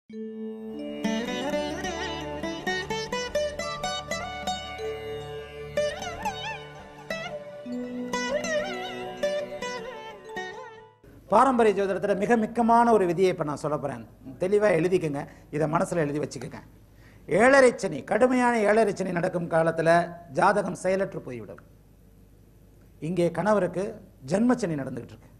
பாரம்பரிய ஜோதிடத்தில் மிக முக்கியமான ஒரு விதியை இப்போ நான் சொல்ல போகிறேன் தெளிவாக எழுதிக்கங்க இதை மனசில் எழுதி வச்சுக்கோங்க ஏழரை சனி கடுமையான ஏழரை சனி நடக்கும் காலத்தில் ஜாதகம் செயலற்று போய்விடும் இங்கே கணவருக்கு ஜென்மச்சனி நடந்துகிட்டு இருக்கு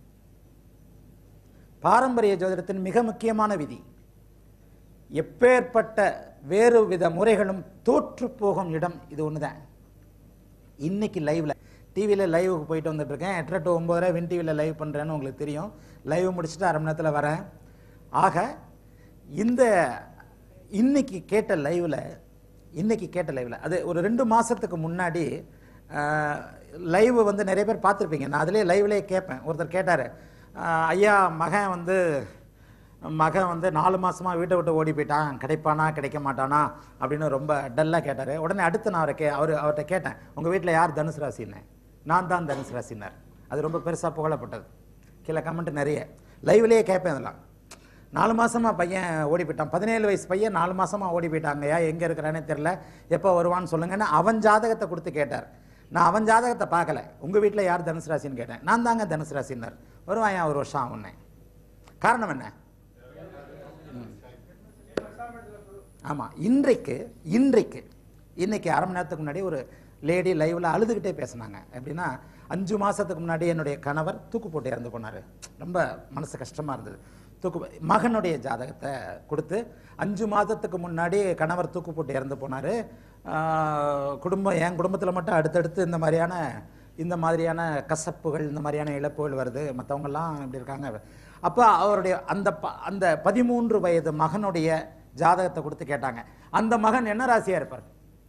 பாரம்பரிய ஜோதிடத்தின் மிக முக்கியமான விதி எப்பேற்பட்ட வேறு வித முறைகளும் தோற்று போகும் இடம் இது ஒன்று தான் இன்னைக்கு லைவ்ல டிவியில் லைவுக்கு போயிட்டு வந்துட்டு இருக்கேன் எட்டரை டு ஒம்பதரை வின் டிவியில் லைவ் பண்ணுறேன்னு உங்களுக்கு தெரியும் லைவ் முடிச்சுட்டு அரை மணி நேரத்தில் வரேன் ஆக இந்த இன்னைக்கு கேட்ட லைவில் இன்னைக்கு கேட்ட லைவில் அது ஒரு ரெண்டு மாதத்துக்கு முன்னாடி லைவ் வந்து நிறைய பேர் பார்த்துருப்பீங்க நான் அதிலே லைவ்லேயே கேட்பேன் ஒருத்தர் கேட்டார் ஐயா மகன் வந்து மகன் வந்து நாலு மாசமா வீட்டை விட்டு ஓடி போயிட்டான் கிடைப்பானா கிடைக்க மாட்டானா அப்படின்னு ரொம்ப டல்லாக கேட்டார் உடனே அடுத்து நான் அவரை கே அவர் அவர்கிட்ட கேட்டேன் உங்கள் வீட்டில் யார் தனுசு ராசின்னு நான் தான் தனுசு ராசினார் அது ரொம்ப பெருசாக புகழப்பட்டது கீழே கமெண்ட் நிறைய லைவ்லேயே கேட்பேன் அதெல்லாம் நாலு மாசமா பையன் ஓடி போயிட்டான் பதினேழு வயசு பையன் நாலு மாசமா ஓடி போயிட்டாங்கய்யா எங்கே இருக்கிறானே தெரில எப்போ வருவான்னு சொல்லுங்கன்னு அவன் ஜாதகத்தை கொடுத்து கேட்டார் நான் அவன் ஜாதகத்தை பார்க்கல உங்கள் வீட்டில் யார் தனுசு ராசின்னு கேட்டேன் நான் தாங்க தனுசு ராசின்னார் வருவான் ஏன் ஒரு வருஷம் ஆகுன்னே காரணம் என்ன ஆமாம் இன்றைக்கு இன்றைக்கு இன்னைக்கு அரை மணி நேரத்துக்கு முன்னாடி ஒரு லேடி லைவ்ல அழுதுகிட்டே பேசினாங்க எப்படின்னா அஞ்சு மாசத்துக்கு முன்னாடி என்னுடைய கணவர் தூக்கு போட்டு இறந்து போனார் ரொம்ப மனசு கஷ்டமா இருந்தது தூக்கு மகனுடைய ஜாதகத்தை கொடுத்து அஞ்சு மாதத்துக்கு முன்னாடி கணவர் தூக்கு போட்டு இறந்து போனார் குடும்பம் என் குடும்பத்தில் மட்டும் அடுத்தடுத்து இந்த மாதிரியான இந்த மாதிரியான கசப்புகள் இந்த மாதிரியான இழப்புகள் வருது மற்றவங்கெல்லாம் இப்படி இருக்காங்க அப்போ அவருடைய அந்த ப- அந்த பதிமூன்று வயது மகனுடைய ஜாதகத்தை கொடுத்து கேட்டாங்க அந்த மகன் என்ன ராசியா இருப்பார்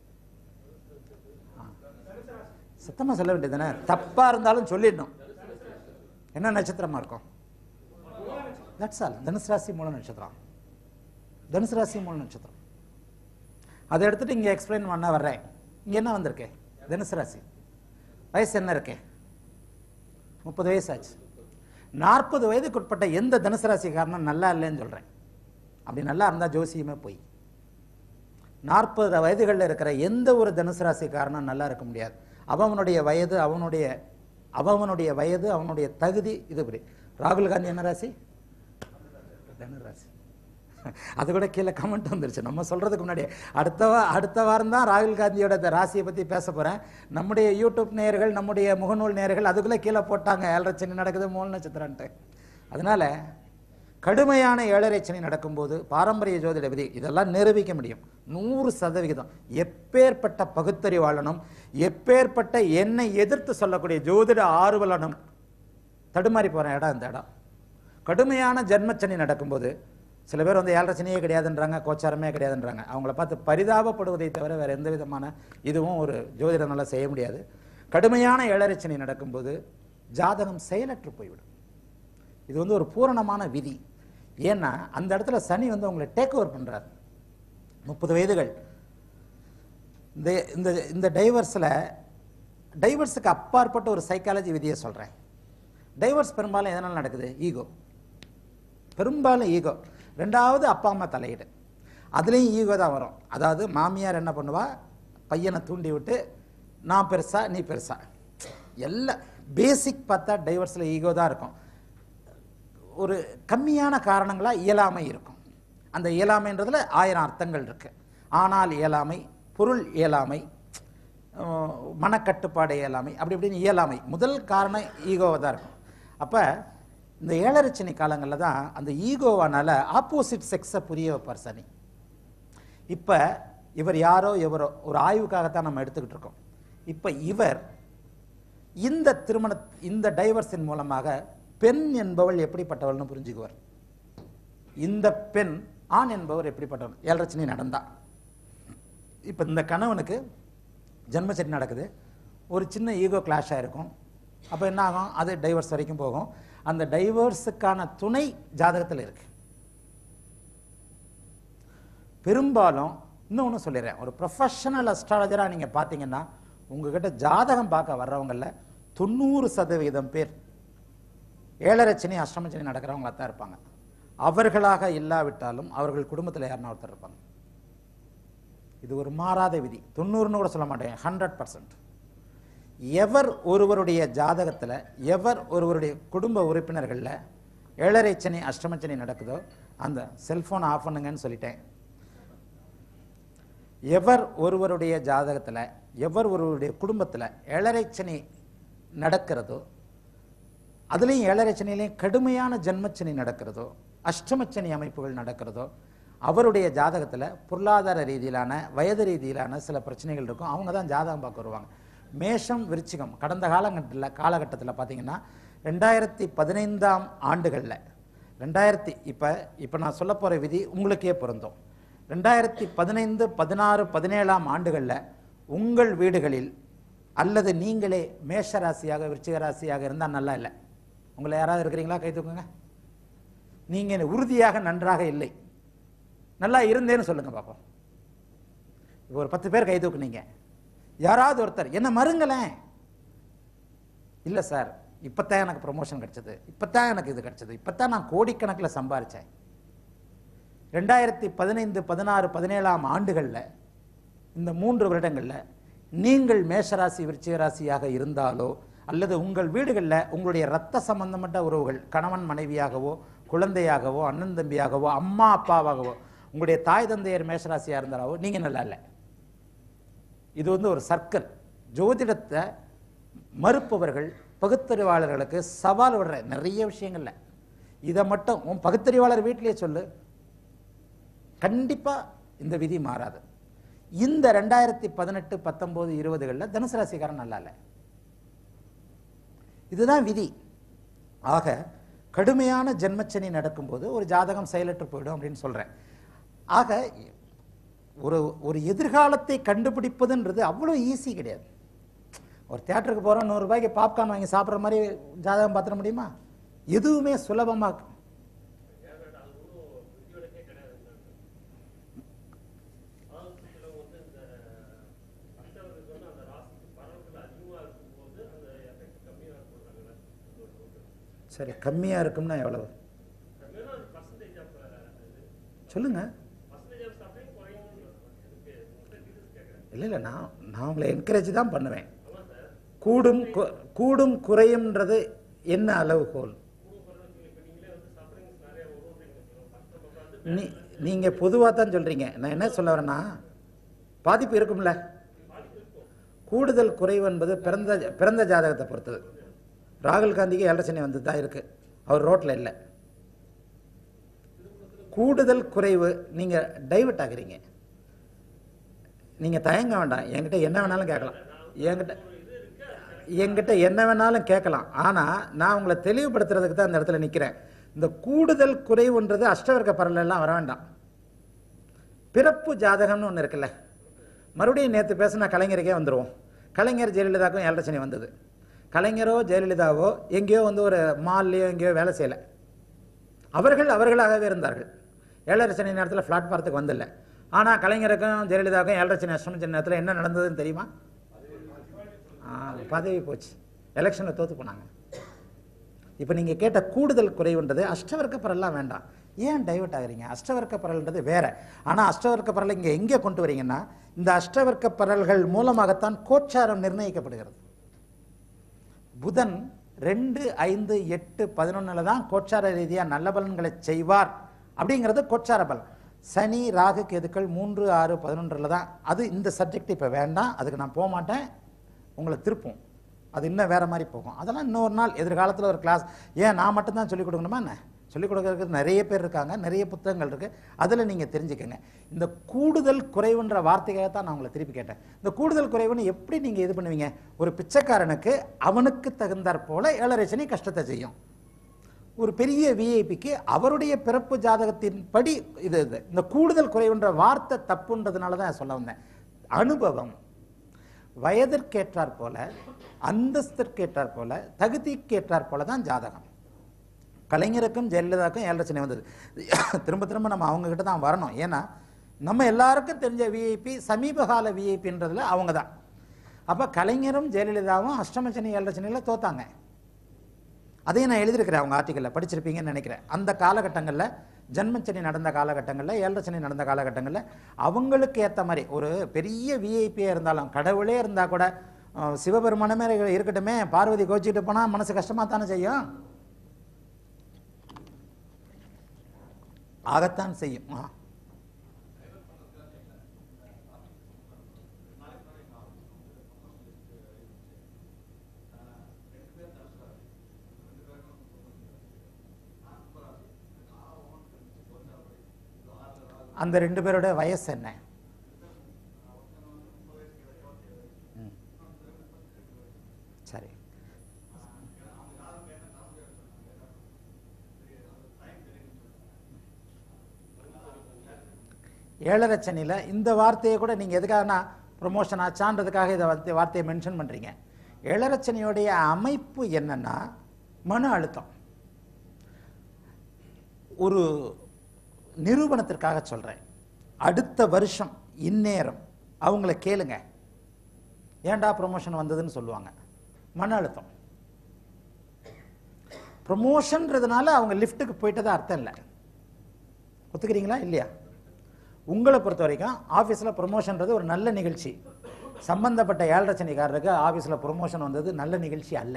சத்தமா சொல்ல வேண்டியதுதானே தப்பா இருந்தாலும் சொல்லிடணும் என்ன நட்சத்திரமா இருக்கும் தட்ஸ் ஆல் தனுசு ராசி மூல நட்சத்திரம் தனுசு ராசி மூல நட்சத்திரம் அதை எடுத்துட்டு இங்க எக்ஸ்பிளைன் பண்ண வர்றேன் இங்க என்ன வந்திருக்கு தனுசு ராசி வயசு என்ன இருக்கு முப்பது வயசு ஆச்சு நாற்பது வயதுக்குட்பட்ட எந்த தனுசு ராசிக்காரனும் நல்லா இல்லைன்னு சொல்றேன் அப்படி நல்லா இருந்தா ஜோசியமே போய் நாற்பது வயதுகளில் இருக்கிற எந்த ஒரு தனுசு ராசிக்காரனும் நல்லா இருக்க முடியாது அவனுடைய வயது அவனுடைய அவனுடைய வயது அவனுடைய தகுதி இது இப்படி ராகுல் காந்தி என்ன ராசி தனு ராசி அது கூட கீழே கமெண்ட் வந்துருச்சு நம்ம சொல்றதுக்கு முன்னாடி அடுத்த வா- அடுத்த வாரம் தான் ராகுல் காந்தியோட இந்த ராசியை பத்தி பேச போறேன் நம்முடைய யூடியூப் நேயர்கள் நம்முடைய முகநூல் நேயர்கள் அதுக்குள்ள கீழே போட்டாங்க ஏழரை சனி நடக்குது மூல நட்சத்திரன்ட்டு அதனால கடுமையான ஏழரை சனி நடக்கும்போது பாரம்பரிய ஜோதிட விதி இதெல்லாம் நிரூபிக்க முடியும் நூறு சதவிகிதம் எப்பேற்பட்ட பகுத்தறிவாளனும் எப்பேற்பட்ட என்னை எதிர்த்து சொல்லக்கூடிய ஜோதிட ஆர்வலனும் தடுமாறி போற இடம் இந்த இடம் கடுமையான ஜென்மச்சனி நடக்கும்போது சில பேர் வந்து ஏழரை சனியே கிடையாதுன்றாங்க கோச்சாரமே கிடையாதுன்றாங்க அவங்கள பார்த்து பரிதாபப்படுவதை தவிர வேற எந்த விதமான இதுவும் ஒரு ஜோதிடனால செய்ய முடியாது கடுமையான ஏழரை சனி நடக்கும்போது ஜாதகம் செயலற்று போய்விடும் இது வந்து ஒரு பூரணமான விதி ஏன்னா அந்த இடத்துல சனி வந்து உங்களை டேக் ஓவர் பண்றாரு முப்பது வயதுகள் இந்த இந்த இந்த டைவர்ஸில் டைவர்ஸுக்கு அப்பாற்பட்ட ஒரு சைக்காலஜி விதியை சொல்கிறேன் டைவர்ஸ் பெரும்பாலும் எதனால் நடக்குது ஈகோ பெரும்பாலும் ஈகோ ரெண்டாவது அப்பா அம்மா தலையீடு அதுலேயும் ஈகோ தான் வரும் அதாவது மாமியார் என்ன பண்ணுவா பையனை தூண்டி விட்டு நான் பெருசா நீ பெருசா எல்லாம் பேசிக் பார்த்தா டைவர்ஸில் ஈகோ தான் இருக்கும் ஒரு கம்மியான காரணங்களாக இயலாமை இருக்கும் அந்த இயலாமைன்றதுல ஆயிரம் அர்த்தங்கள் இருக்கு ஆனால் இயலாமை பொருள் இயலாமை அஹ், மனக்கட்டுப்பாடு இயலாமை அப்படி இப்படின்னு இயலாமை முதல் காரணம் ஈகோவாக தான் இருக்கும் அப்போ இந்த ஏழரச்சனி காலங்களில் தான் அந்த ஈகோவானால ஆப்போசிட் செக்ஸை புரிய வைப்பார் சனி இப்போ இவர் யாரோ எவரோ ஒரு ஆய்வுக்காகத்தான் நம்ம எடுத்துக்கிட்டு இருக்கோம் இப்போ இவர் இந்த திருமண இந்த டைவர்ஸின் மூலமாக பெண் என்பவள் எப்படிப்பட்டவள்னு புரிஞ்சுக்குவார் இந்த பெண் ஆண் என்பவர் எப்படிப்பட்டவன் ஏழரச்சனி நடந்தா இப்போ இந்த கணவனுக்கு ஜென்மச்சனி நடக்குது ஒரு சின்ன ஈகோ கிளாஷாக இருக்கும் அப்போ என்ன ஆகும் அது டைவர்ஸ் வரைக்கும் போகும் அந்த டைவர்ஸுக்கான துணை ஜாதகத்தில் இருக்கு பெரும்பாலும் இன்னொன்று சொல்லிடுறேன் ஒரு ப்ரொஃபஷனல் அஸ்ட்ராலஜராக நீங்கள் பார்த்தீங்கன்னா உங்ககிட்ட ஜாதகம் பார்க்க வர்றவங்கள தொண்ணூறு சதவீதம் பேர் ஏழரை சனி அஷ்டம சனி நடக்கிறவங்களா தான் இருப்பாங்க அவர்களாக இல்லாவிட்டாலும் அவர்கள் குடும்பத்தில் யாருன்னா ஒருத்தர் இருப்பாங்க இது ஒரு மாறாத விதி தொண்ணூறுன்னு கூட சொல்ல மாட்டேன் ஹண்ட்ரட் பர்சன்ட் எவர் ஒருவருடைய ஜாதகத்தில் எவர் ஒருவருடைய குடும்ப உறுப்பினர்களில் ஏழரை சனி அஷ்டமச்சனி நடக்குதோ அந்த செல்போன் ஆஃப் பண்ணுங்கன்னு சொல்லிட்டேன் எவர் ஒருவருடைய ஜாதகத்தில் எவர் ஒருவருடைய குடும்பத்தில் ஏழரை சனி நடக்கிறதோ அதுலேயும் ஏழரை சனிலையும் கடுமையான ஜென்மச்சனி நடக்கிறதோ அஷ்டமச்சனி அமைப்புகள் நடக்கிறதோ அவருடைய ஜாதகத்தில் பொருளாதார ரீதியிலான வயது ரீதியிலான சில பிரச்சனைகள் இருக்கும் அவங்க தான் ஜாதகம் பார்க்க வருவாங்க மேஷம் விருச்சிகம் கடந்த காலகட்டத்தில் காலகட்டத்தில் பார்த்தீங்கன்னா ரெண்டாயிரத்தி பதினைந்தாம் ஆண்டுகளில் ரெண்டாயிரத்தி இப்போ இப்போ நான் சொல்ல போகிற விதி உங்களுக்கே பொருந்தும் ரெண்டாயிரத்தி பதினைந்து பதினாறு பதினேழாம் ஆண்டுகளில் உங்கள் வீடுகளில் அல்லது நீங்களே மேஷ ராசியாக விருச்சிக ராசியாக இருந்தால் நல்லா இல்லை உங்களை யாராவது இருக்கிறீங்களா கை தூக்குங்க நீங்கள் உறுதியாக நன்றாக இல்லை நல்லா இருந்தேன்னு சொல்லுங்க பார்ப்போம் இப்போ ஒரு பத்து பேர் கை தூக்குனீங்க யாராவது ஒருத்தர் என்ன மறுங்களேன் இல்லை சார் இப்போத்தான் எனக்கு ப்ரொமோஷன் கிடைச்சது இப்போத்தான் எனக்கு இது கிடைச்சது இப்போத்தான் நான் கோடிக்கணக்கில் சம்பாரிச்சேன் ரெண்டாயிரத்தி பதினைந்து பதினாறு பதினேழாம் ஆண்டுகளில் இந்த மூன்று வருடங்களில் நீங்கள் மேஷராசி விருச்சிக ராசியாக இருந்தாலோ அல்லது உங்கள் வீடுகளில் உங்களுடைய இரத்த சம்பந்தப்பட்ட உறவுகள் கணவன் மனைவியாகவோ குழந்தையாகவோ அண்ணன் தம்பியாகவோ அம்மா அப்பாவாகவோ உங்களுடைய தாய் தந்தையர் மேஷராசியாக இருந்தாலோ நீங்கள் நல்லா இல்லை இது வந்து ஒரு சர்க்கிள் ஜோதிடத்தை மறுப்பவர்கள் பகுத்தறிவாளர்களுக்கு சவால் விடுற நிறைய விஷயங்கள்ல இதை மட்டும் உன் பகுத்தறிவாளர் வீட்டிலேயே சொல்லு கண்டிப்பா இந்த விதி மாறாது இந்த ரெண்டாயிரத்தி பதினெட்டு பத்தொன்பது இருபதுகளில் தனுசு ராசிக்காரன் நல்லா இல்லை இதுதான் விதி ஆக கடுமையான ஜென்மச்சனி நடக்கும்போது ஒரு ஜாதகம் செயலற்று போயிடும் அப்படின்னு சொல்றேன் ஆக ஒரு ஒரு எதிர்காலத்தை கண்டுபிடிப்பதுன்றது அவ்வளோ ஈஸி கிடையாது ஒரு தியேட்டருக்கு போகிறோம் நூறு ரூபாய்க்கு பாப்கார்ன் வாங்கி சாப்பிட்ற மாதிரி ஜாதகம் பார்த்துட முடியுமா எதுவுமே சுலபமாக சரி கம்மியாக இருக்கும்னா எவ்வளவு சொல்லுங்க இல்லை இல்லை நான் நான் உங்களை என்கரேஜ் தான் பண்ணுவேன் கூடும் கு- கூடும் குறையும்ன்றது என்ன அளவுகோல் நீ நீங்கள் பொதுவாக தான் சொல்கிறீங்க நான் என்ன சொல்ல வரேன்னா பாதிப்பு இருக்கும்ல கூடுதல் குறைவு என்பது பிறந்த பிறந்த ஜாதகத்தை பொறுத்தது ராகுல் காந்திக்கு ஏழரை சனி வந்து தான் இருக்குது அவர் ரோட்டில் இல்லை கூடுதல் குறைவு நீங்கள் டைவர்ட் ஆகுறீங்க நீங்கள் தயங்க வேண்டாம் என்கிட்ட என்ன வேணாலும் கேட்கலாம் என்கிட்ட என்கிட்ட என்ன வேணாலும் கேட்கலாம் ஆனால் நான் உங்களை தெளிவுபடுத்துறதுக்கு தான் இந்த இடத்துல நிற்கிறேன் இந்த கூடுதல் குறைவுன்றது அஷ்டவர்க்க பரலெல்லாம் வர வேண்டாம் பிறப்பு ஜாதகம்னு ஒன்று இருக்குல்ல மறுபடியும் நேற்று பேசின கலைஞருக்கே வந்துடுவோம் கலைஞர் ஜெயலலிதாவுக்கும் ஏழரை சனி வந்தது கலைஞரோ ஜெயலலிதாவோ எங்கேயோ வந்து ஒரு மால்லையோ எங்கேயோ வேலை செய்யலை அவர்கள் அவர்களாகவே இருந்தார்கள் ஏழரை சனி நேரத்தில் ஃப்ளாட் பார்த்துக்கு வந்தில்ல ஆனால் கலைஞருக்கும் ஜெயலலிதாவுக்கும் ஏழரை சனி அஷ்டம சனி நேரத்தில் என்ன நடந்ததுன்னு தெரியுமா ஆ, பதவி போச்சு எலெக்ஷனில் தோத்து போனாங்க இப்போ நீங்கள் கேட்ட கூடுதல் குறைவுன்றது அஷ்டவர்க்க பரல்லாம் வேண்டாம் ஏன் டைவர்ட் ஆகுறீங்க அஷ்டவர்க்க பரல்ன்றது வேற ஆனால் அஷ்டவர்க்க பரல் இங்கே எங்கே கொண்டு வரீங்கன்னா இந்த அஷ்டவர்க்க பரல்கள் மூலமாகத்தான் கோச்சாரம் நிர்ணயிக்கப்படுகிறது புதன் ரெண்டு ஐந்து எட்டு பதினொன்றில் தான் கோச்சார ரீதியாக நல்ல பலன்களை செய்வார் அப்படிங்கிறது கோச்சார பலன் சனி ராகு கேதுக்கள் மூன்று ஆறு பதினொன்றில் தான் அது இந்த சப்ஜெக்ட் இப்போ வேண்டாம் அதுக்கு நான் போக மாட்டேன் உங்களை திருப்பும் அது இன்னும் வேற மாதிரி போகும் அதெல்லாம் இன்னொரு நாள் எதிர்காலத்தில் ஒரு கிளாஸ் ஏன் நான் மட்டும்தான் சொல்லிக் கொடுக்கணுமா என்ன சொல்லிக் கொடுக்கறதுக்கு நிறைய பேர் இருக்காங்க நிறைய புத்தகங்கள் இருக்கு அதில் நீங்கள் தெரிஞ்சுக்கங்க இந்த கூடுதல் குறைவுன்ற வார்த்தைக்காக தான் நான் உங்களை திருப்பி கேட்டேன் இந்த கூடுதல் குறைவுன்னு எப்படி நீங்கள் இது பண்ணுவீங்க ஒரு பிச்சைக்காரனுக்கு அவனுக்கு தகுந்தாற் போல ஏழரை சனி கஷ்டத்தை செய்யும் ஒரு பெரிய விஐபிக்கு அவருடைய பிறப்பு ஜாதகத்தின்படி இது இது இந்த கூடுதல் குறைவுன்ற வார்த்தை தப்புன்றதுனால தான் சொல்ல வந்தேன் அனுபவம் வயதிற்கேற்றாற் போல அந்தஸ்திற்கேற்றாற் போல தகுதிக்கேற்றாற் போல தான் ஜாதகம் கலைஞருக்கும் ஜெயலலிதாவுக்கும் ஏழரை சனி வந்தது திரும்ப திரும்ப நம்ம அவங்க கிட்ட தான் வரணும் ஏன்னா நம்ம எல்லாருக்கும் தெரிஞ்ச விஐபி சமீப கால விஐபின்றதுல அவங்க தான் அப்போ கலைஞரும் ஜெயலலிதாவும் அஷ்டம சனி ஏழரை சனியில் தோத்தாங்க அதையும் நான் எழுதியிருக்கிறேன் அவங்க ஆர்டிக்கலில் படிச்சிருப்பீங்கன்னு நினைக்கிறேன் அந்த காலகட்டங்களில் ஜன்மச்சனி நடந்த காலகட்டங்களில் ஏழரச்சனி நடந்த காலகட்டங்களில் அவங்களுக்கு ஏற்ற மாதிரி ஒரு பெரிய விஐபியாக இருந்தாலும் கடவுளே இருந்தால் கூட அஹ், சிவபெருமானமே இருக்கட்டுமே பார்வதி கோச்சிக்கிட்டு போனால் மனசு கஷ்டமாக தானே செய்யும் ஆகத்தான் செய்யும் ஆ அந்த ரெண்டு பேரோட வயசு என்ன ம். சரி ஏழரை சனியில் இந்த வார்த்தையை கூட நீங்கள் எதுக்காகனா ப்ரொமோஷன் ஆச்சான்றதுக்காக இதை வார்த்தை வார்த்தையை மென்ஷன் பண்ணுறீங்க ஏழரை சனியோடைய அமைப்பு என்னன்னா மன அழுத்தம் ஒரு நிரூபணத்திற்காக சொல்கிறேன் அடுத்த வருஷம் இந்நேரம் அவங்கள கேளுங்க ஏன்டா ப்ரொமோஷன் வந்ததுன்னு சொல்லுவாங்க மன அழுத்தம் ப்ரொமோஷன்றதுனால அவங்க லிஃப்ட்டுக்கு போயிட்டதா அர்த்தம் இல்லை ஒத்துக்கிறீங்களா இல்லையா உங்களை பொறுத்த வரைக்கும் ஆஃபீஸில் ப்ரொமோஷன்றது ஒரு நல்ல நிகழ்ச்சி சம்பந்தப்பட்ட ஏழரச்சனைக்காரருக்கு ஆஃபீஸில் ப்ரொமோஷன் வந்தது நல்ல நிகழ்ச்சி அல்ல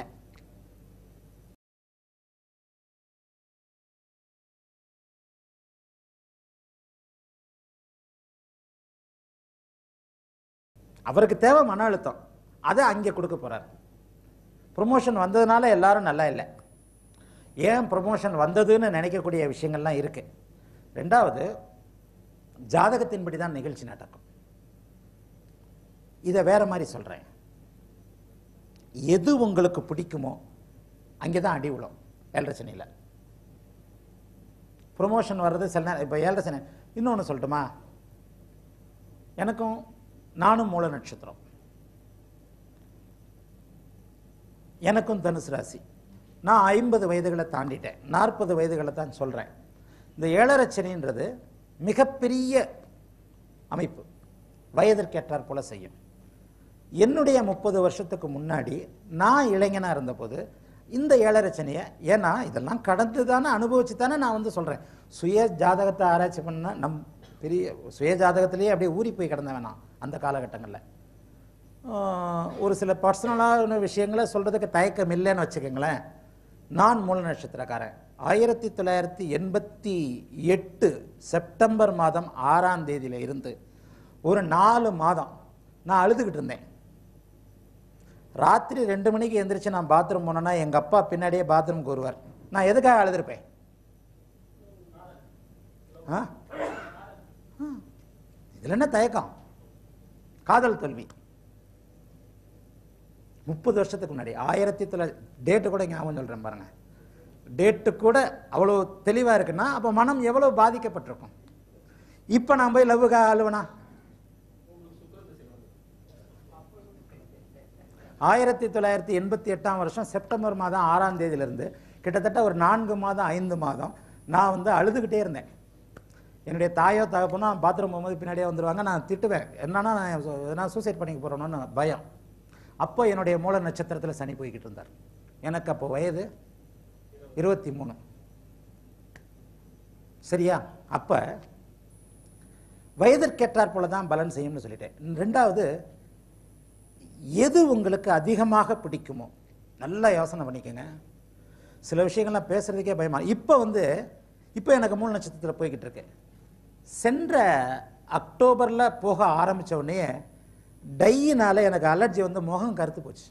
அவருக்கு தேவை மன அழுத்தம் அதை அங்கே கொடுக்க போறார் ப்ரொமோஷன் வந்ததுனால எல்லாரும் நல்லா இல்லை ஏன் ப்ரொமோஷன் வந்ததுன்னு நினைக்கக்கூடிய விஷயங்கள்லாம் இருக்கு ரெண்டாவது ஜாதகத்தின்படி தான் நிகழ்ச்சி நடக்கும் இதை வேற மாதிரி சொல்றேன் எது உங்களுக்கு பிடிக்குமோ அங்கே தான் அடி விழும் ஏழரசனியில் ப்ரொமோஷன் வர்றது சில நேரம் இப்போ ஏழரசனை இன்னொன்று சொல்லட்டுமா எனக்கும் நானும் மூல நட்சத்திரம் எனக்கும் தனுசு ராசி நான் ஐம்பது வயதுகளை தாண்டிட்டேன் நாற்பது வயதுகளை தான் சொல்கிறேன் இந்த ஏழரச்சனின்றது மிகப்பெரிய அமைப்பு வயதிற்கேற்றாற் போல செய்யும் என்னுடைய முப்பது வருஷத்துக்கு முன்னாடி நான் இளைஞனாக இருந்தபோது இந்த ஏழரச்சனையை ஏன்னா இதெல்லாம் கடந்து தானே அனுபவிச்சு தானே நான் வந்து சொல்கிறேன் சுய ஜாதகத்தை ஆராய்ச்சி பண்ண நம் பெரிய சுய ஜாதகத்திலேயே அப்படியே ஊறி போய் கிடந்தவன் நான் அந்த காலகட்டங்களில் ஆஹ், ஒரு சில பர்சனலான விஷயங்களை சொல்கிறதுக்கு தயக்கம் இல்லைன்னு வச்சுக்கோங்களேன் நான் மூல நட்சத்திரக்காரன் ஆயிரத்தி தொள்ளாயிரத்தி எண்பத்தி எட்டு செப்டம்பர் மாதம் ஆறாம் தேதியில இருந்து ஒரு நாலு மாதம் நான் அழுதுகிட்டு இருந்தேன் ராத்திரி ரெண்டு மணிக்கு எந்திரிச்சு நான் பாத்ரூம் போனேன்னா எங்கள் அப்பா பின்னாடியே பாத்ரூம்க்கு வருவார் நான் எதுக்காக அழுதுருப்பேன் ஆ ஆ. இதுல என்ன தயக்கம் காதல் தோல்வி முப்பது வருஷத்துக்கு முன்னாடி ஆயிரத்தி தொள்ளாயிரத்தி டேட்டு கூட ஞாபகம் சொல்கிறேன் பாருங்க டேட்டு கூட அவ்வளோ தெளிவாக இருக்குன்னா அப்போ மனம் எவ்வளோ பாதிக்கப்பட்டிருக்கும் இப்போ நான் போய் லவ்வுக்காக அழுவனா ஆயிரத்தி தொள்ளாயிரத்தி எண்பத்தி எட்டாம் வருஷம் செப்டம்பர் மாதம் ஆறாம் தேதியிலிருந்து கிட்டத்தட்ட ஒரு நான்கு மாதம் ஐந்து மாதம் நான் வந்து அழுதுகிட்டே இருந்தேன் என்னுடைய தாயோ தகப்பனோ பாத்ரூம் போகும்போது பின்னாடியே வந்துடுவாங்க நான் திட்டுவேன் என்னன்னா நான் சு- எதனா சூசைட் பண்ணிக்க போகிறோன்னு பயம் அப்போ என்னுடைய மூல நட்சத்திரத்தில் சனி போய்கிட்டு இருந்தார் எனக்கு அப்போ வயது இருபத்தி மூணு சரியா அப்போ வயதிற்கேற்றாற் போல தான் பலன் செய்யும்னு சொல்லிட்டேன் ரெண்டாவது எது உங்களுக்கு அதிகமாக பிடிக்குமோ நல்லா யோசனை பண்ணிக்கோங்க சில விஷயங்கள்லாம் பேசுறதுக்கே பயமா இப்போ வந்து இப்போ எனக்கு மூணு நட்சத்திரத்தில் போய்கிட்டு இருக்கு சென்ற அக்டோபரில் போக ஆரம்பிச்ச உடனே டையினால எனக்கு அலர்ஜி வந்து முகம் கருத்து போச்சு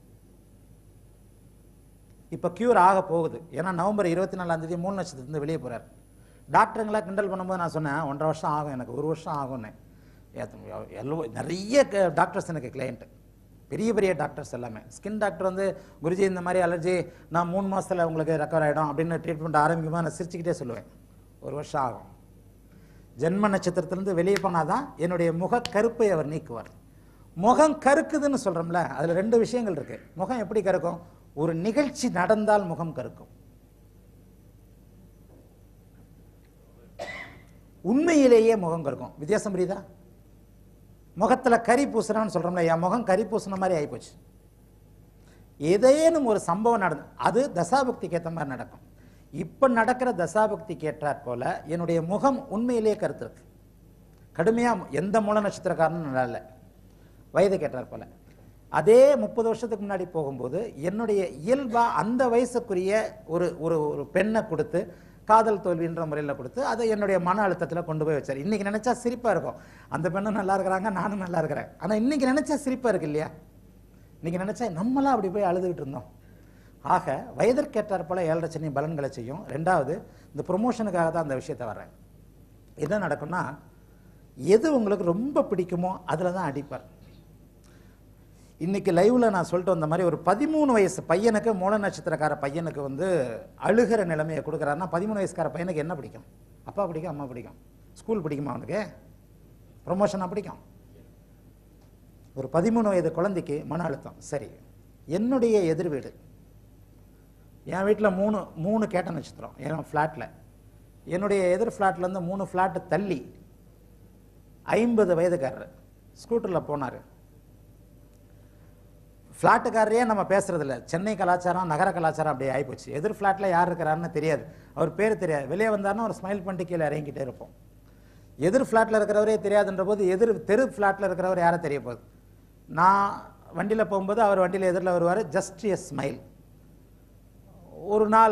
இப்போ க்யூர் ஆக போகுது ஏன்னா நவம்பர் இருபத்தி நாலாம் தேதி மூணு நட்சத்திரத்துலேருந்து வெளியே போறார் டாக்டருங்களா கிண்டல் பண்ணும்போது நான் சொன்னேன் ஒன்றரை வருஷம் ஆகும் எனக்கு ஒரு வருஷம் ஆகும்னு ஏத்த- எல்லோ நிறைய டாக்டர்ஸ் எனக்கு கிளையண்ட் பெரிய பெரிய டாக்டர்ஸ் எல்லாமே ஸ்கின் டாக்டர் வந்து குருஜி இந்த மாதிரி அலர்ஜி நான் மூணு மாசத்துல உங்களுக்கு ரெக்கவர் ஆகிடும் அப்படின்னு ட்ரீட்மெண்ட் ஆரம்பிக்கும்போது நான் சிரிச்சுக்கிட்டே சொல்லுவேன் ஒரு வருஷம் ஆகும் ஜென்ம நட்சத்திரத்திலிருந்து வெளியே போனாதான் என்னுடைய முக கருப்பை அவர் நீக்குவார் முகம் கருக்குதுன்னு சொல்றோம்ல அதுல ரெண்டு விஷயங்கள் இருக்கு முகம் எப்படி கருக்கும் ஒரு நிகழ்ச்சி நடந்தால் முகம் கருக்கும் உண்மையிலேயே முகம் கருக்கும் வித்தியாசம் புரியுதா முகத்துல கறி பூசுறான்னு சொல்றோம்ல என் முகம் கறி பூசுன மாதிரி ஆயிப்போச்சு ஏதேனும் ஒரு சம்பவம் நடந்து அது தசாபக்திக்கு ஏற்ற மாதிரி நடக்கும் இப்போ நடக்கிற தசாபக்திக்கு ஏற்றாற் போல என்னுடைய முகம் உண்மையிலேயே கருத்து இருக்கு கடுமையாக எந்த மூல நட்சத்திரக்காரனும் நல்லா இல்லை வயதுக்கு ஏற்றாற் போல அதே முப்பது வருஷத்துக்கு முன்னாடி போகும்போது என்னுடைய இயல்பா அந்த வயசுக்குரிய ஒரு ஒரு ஒரு பெண்ணை கொடுத்து காதல் தோல்வின்ற முறையில் கொடுத்து அதை என்னுடைய மன அழுத்தத்தில் கொண்டு போய் வச்சார் இன்னைக்கு நினைச்சா சிரிப்பா இருக்கும் அந்த பெண்ணும் நல்லா இருக்கிறாங்க நானும் நல்லா இருக்கிறேன் ஆனால் இன்னைக்கு நினைச்சா சிரிப்பா இருக்கு இல்லையா இன்னைக்கு நினைச்சா நம்மளாம் அப்படி போய் அழுதுகிட்டு இருந்தோம் ஆக வயதிற்கேற்றாற் போல ஏழரை சனி பலன்களை செய்யும் ரெண்டாவது இந்த ப்ரொமோஷனுக்காக தான் அந்த விஷயத்தை வர்றேன் என்ன நடக்கும்னா எது உங்களுக்கு ரொம்ப பிடிக்குமோ அதில் தான் அடிப்பார் இன்னைக்கு லைவ்ல நான் சொல்லிட்டு வந்த மாதிரி ஒரு பதிமூணு வயசு பையனுக்கு மூல நட்சத்திரக்கார பையனுக்கு வந்து அழுகிற நிலைமையை கொடுக்குறாருன்னா பதிமூணு வயசுக்கார பையனுக்கு என்ன பிடிக்கும் அப்பா பிடிக்கும் அம்மா பிடிக்கும் ஸ்கூல் பிடிக்குமா அவனுக்கு ப்ரொமோஷனாக பிடிக்கும் ஒரு பதிமூணு வயது குழந்தைக்கு மன அழுத்தம் சரி என்னுடைய எதிர் வீடு என் வீட்டில் மூணு மூணு கேட்ட நட்சத்திரம் என் ஃப்ளாட்டில் என்னுடைய எதிர் ஃப்ளாட்லேருந்து மூணு ஃப்ளாட்டு தள்ளி ஐம்பது வயதுக்காரர் ஸ்கூட்டரில் போனார் ஃப்ளாட்டுக்காரரையே நம்ம பேசுறதில்ல சென்னை கலாச்சாரம் நகர கலாச்சாரம் அப்படியே ஆகிப்போச்சு எதிர் ஃப்ளாட்டில் யார் இருக்கிறாருன்னு தெரியாது அவர் பேர் தெரியாது வெளியே வந்தாருன்னா ஒரு ஸ்மைல் பண்ணிட்டு கீழே இறங்கிட்டே இருப்போம் எதிர் ஃப்ளாட்டில் இருக்கிறவரே தெரியாதுன்ற போது எதிர் தெரு ஃப்ளாட்டில் இருக்கிறவர் யாரை தெரிய போகுது நான் வண்டியில் போகும்போது அவர் வண்டியில் எதிரில் வருவார் ஜஸ்ட் எ ஸ்மைல் ஒரு நாள்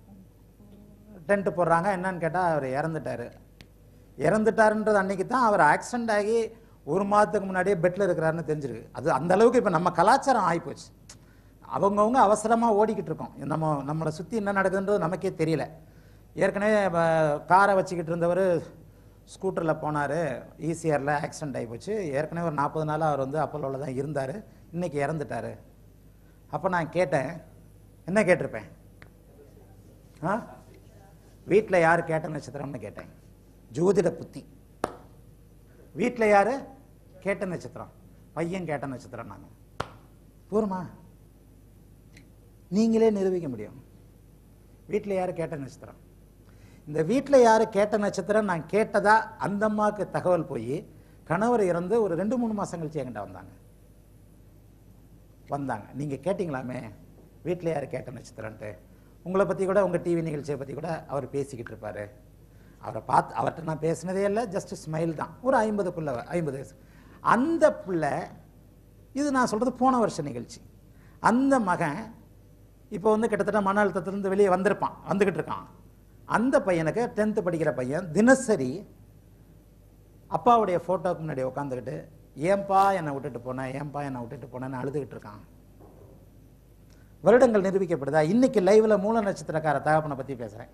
டென்ட் போடுறாங்க என்னன்னு கேட்டால் அவர் இறந்துட்டாரு இறந்துட்டாருன்றது அன்னைக்கு தான் அவர் ஆக்சிடென்ட் ஆகி ஒரு மாதத்துக்கு முன்னாடியே பெட்டில் இருக்கிறாருன்னு தெரிஞ்சிருக்கு அது அந்த அளவுக்கு இப்போ நம்ம கலாச்சாரம் ஆகிப்போச்சு அவங்கவுங்க அவசரமாக ஓடிக்கிட்டு இருக்கோம் நம்ம நம்மளை சுற்றி என்ன நடக்குதுன்றது நமக்கே தெரியல ஏற்கனவே வ- காரை வச்சுக்கிட்டு இருந்தவர் ஸ்கூட்டரில் போனார் ஈசிஆரில் ஆக்சிடென்ட் ஆகிப்போச்சு ஏற்கனவே ஒரு நாற்பது நாளாக அவர் வந்து அப்போலோவில் தான் இருந்தார் இன்னைக்கு இறந்துட்டார் அப்போ நான் கேட்டேன் என்ன கேட்டிருப்பேன் ஆ வீட்டில் யார் கேட்ட நட்சத்திரம்னு கேட்டேன் ஜோதிட புத்தி வீட்டில் யார் கேட்ட நட்சத்திரம் பையன் கேட்ட நட்சத்திரம் நாங்கள் போருமா நீங்களே நிரூபிக்க முடியும் வீட்டில் யார் கேட்ட நட்சத்திரம் இந்த வீட்டில் யார் கேட்ட நட்சத்திரம் நான் கேட்டதா அந்த அம்மாவுக்கு தகவல் போய் கணவர் இறந்து ஒரு ரெண்டு மூணு மாதம் கழிச்சு என்கிட்ட வந்தாங்க வந்தாங்க நீங்கள் கேட்டிங்களாமே வீட்டில் யார் கேட்ட நட்சத்திரன்ட்டு உங்களை பற்றி கூட உங்கள் டிவி நிகழ்ச்சியை பற்றி கூட அவர் பேசிக்கிட்டு இருப்பார் அவரை பார்த்து அவர்கிட்ட நான் பேசினதே இல்லை ஜஸ்ட் ஸ்மைல் தான் ஒரு ஐம்பதுக்குள்ள ஐம்பது வயசு அந்த பிள்ளை இது நான் சொல்கிறது போன வருஷ நிகழ்ச்சி அந்த மகன் இப்போ வந்து கிட்டத்தட்ட மன அழுத்தத்திலிருந்து வெளியே வந்திருப்பான் வந்துக்கிட்டு இருக்கான் அந்த பையனுக்கு டென்த்து படிக்கிற பையன் தினசரி அப்பாவுடைய ஃபோட்டோக்கு முன்னாடி உட்காந்துக்கிட்டு ஏன்பா என்னை விட்டுட்டு போனேன் ஏன்பா என்னை விட்டுட்டு போனேன்னு அழுதுகிட்டு இருக்கான் வருடங்கள் நிரூபிக்கப்படுதா இன்னைக்கு லைவ்ல மூல நட்சத்திரக்கார தகப்பனை பத்தி பேசுறேன்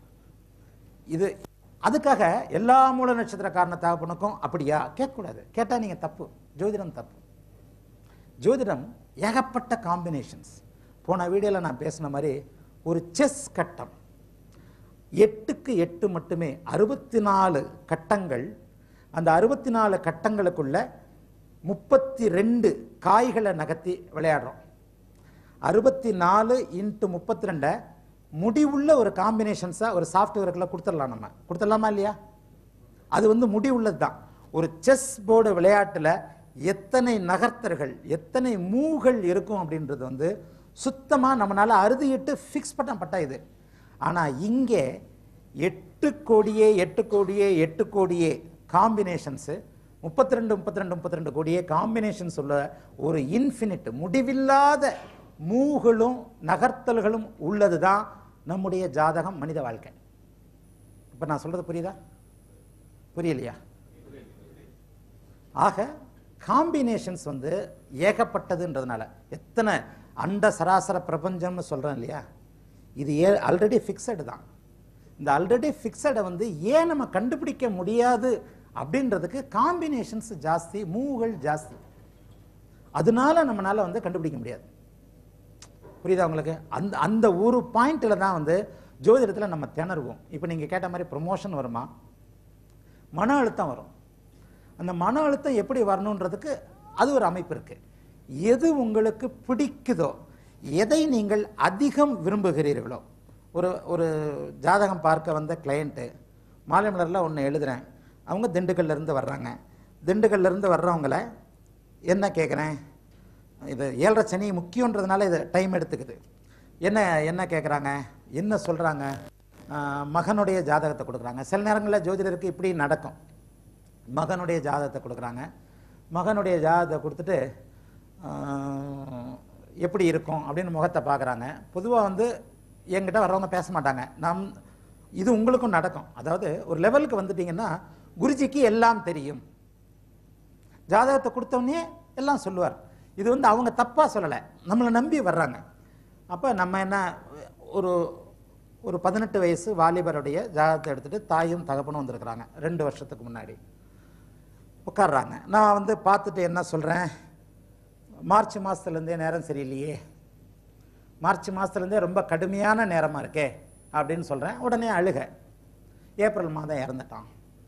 இது அதுக்காக எல்லா மூல நட்சத்திரக்காரன தகப்பனுக்கும் அப்படியா கேட்கக்கூடாது கேட்டா நீங்க தப்பு ஜோதிடம் தப்பு ஜோதிடம் ஏகப்பட்ட காம்பினேஷன்ஸ் போன வீடியோவில் நான் பேசின மாதிரி ஒரு செஸ் கட்டம் எட்டுக்கு எட்டு மட்டுமே அறுபத்தி நாலு கட்டங்கள் அந்த அறுபத்தி நாலு கட்டங்களுக்குள்ள முப்பத்தி ரெண்டு காய்களை நகர்த்தி விளையாடுறோம் அறுபத்தி நாலு இன்ட்டு முப்பத்தி ரெண்டை முடிவுள்ள ஒரு காம்பினேஷன்ஸாக ஒரு சாஃப்ட்வேருக்குள்ள கொடுத்துடலாம் நம்ம கொடுத்துடலாமா இல்லையா அது வந்து முடிவுள்ளது தான் ஒரு செஸ் போர்டு விளையாட்டில் எத்தனை நகர்த்தர்கள் எத்தனை மூகள் இருக்கும் அப்படின்றது வந்து சுத்தமாக நம்மளால் அறுதியிட்டு ஃபிக்ஸ் பண்ணப்பட்ட இது ஆனால் இங்கே எட்டு கோடியே எட்டு கோடியே எட்டு கோடியே காம்பினேஷன்ஸு முப்பத்தி ரெண்டு முப்பத்தி ரெண்டு முப்பத்தி ரெண்டு கோடியே காம்பினேஷன்ஸ் உள்ள ஒரு இன்ஃபினிட் முடிவில்லாத மூகளும் நகர்த்தல்களும் உள்ளது தான் நம்முடைய ஜாதகம் மனித வாழ்க்கை இப்போ நான் சொல்றது புரியுதா புரியலையா ஆக காம்பினேஷன்ஸ் வந்து ஏகப்பட்டதுன்றதுனால எத்தனை அண்ட சராசர பிரபஞ்சம்னு சொல்றேன் இல்லையா இது ஏ ஆல்ரெடி ஃபிக்ஸடு தான் இந்த ஆல்ரெடி ஃபிக்ஸடை வந்து ஏன் நம்ம கண்டுபிடிக்க முடியாது அப்படின்றதுக்கு காம்பினேஷன்ஸ் ஜாஸ்தி மூவ்கள் ஜாஸ்தி அதனால நம்மளால வந்து கண்டுபிடிக்க முடியாது புரியுதா உங்களுக்கு அந்த அந்த ஒரு பாயிண்ட்ல தான் வந்து ஜோதிடத்தில் நம்ம திணறுவோம் இப்போ நீங்கள் கேட்ட மாதிரி ப்ரொமோஷன் வருமா மன அழுத்தம் வரும் அந்த மன அழுத்தம் எப்படி வரணுன்றதுக்கு அது ஒரு அமைப்பு இருக்கு எது உங்களுக்கு பிடிக்குதோ எதை நீங்கள் அதிகம் விரும்புகிறீர்களோ ஒரு ஒரு ஜாதகம் பார்க்க வந்த கிளையண்ட்டு மாலை மலரில் ஒன்று எழுதுறேன் அவங்க திண்டுக்கல்ல இருந்து வர்றாங்க திண்டுக்கல்ல இருந்து வர்றவங்கள என்ன கேட்குறேன் இது ஏழரை சனி முக்கியன்றதுனால இது டைம் எடுத்துக்குது என்ன என்ன கேட்குறாங்க என்ன சொல்கிறாங்க மகனுடைய ஜாதகத்தை கொடுக்குறாங்க சில நேரங்களில் ஜோதிடருக்கு இப்படி நடக்கும் மகனுடைய ஜாதகத்தை கொடுக்குறாங்க மகனுடைய ஜாதகத்தை கொடுத்துட்டு ஆஹ், எப்படி இருக்கும் அப்படின்னு முகத்தை பார்க்குறாங்க பொதுவாக வந்து என்கிட்ட வர்றவங்க பேச மாட்டாங்க நம் இது உங்களுக்கும் நடக்கும் அதாவது ஒரு லெவலுக்கு வந்துட்டீங்கன்னா குருஜிக்கு எல்லாம் தெரியும் ஜாதகத்தை கொடுத்தோடனே எல்லாம் சொல்லுவார் இது வந்து அவங்க தப்பாக சொல்லலை நம்மளை நம்பி வர்றாங்க அப்போ நம்ம என்ன ஒரு ஒரு பதினெட்டு வயசு வாலிபருடைய ஜாதகத்தை எடுத்துட்டு தாயும் தகப்பனும் வந்திருக்கிறாங்க ரெண்டு வருஷத்துக்கு முன்னாடி உட்கார்றாங்க நான் வந்து பார்த்துட்டு என்ன சொல்கிறேன் மார்ச் மாதத்துலேருந்தே நேரம் சரியில்லையே மார்ச் மாதத்துலேருந்தே ரொம்ப கடுமையான நேரமாக இருக்கே அப்படின்னு சொல்கிறேன் உடனே அழுக ஏப்ரல் மாதம் இறந்துட்டான்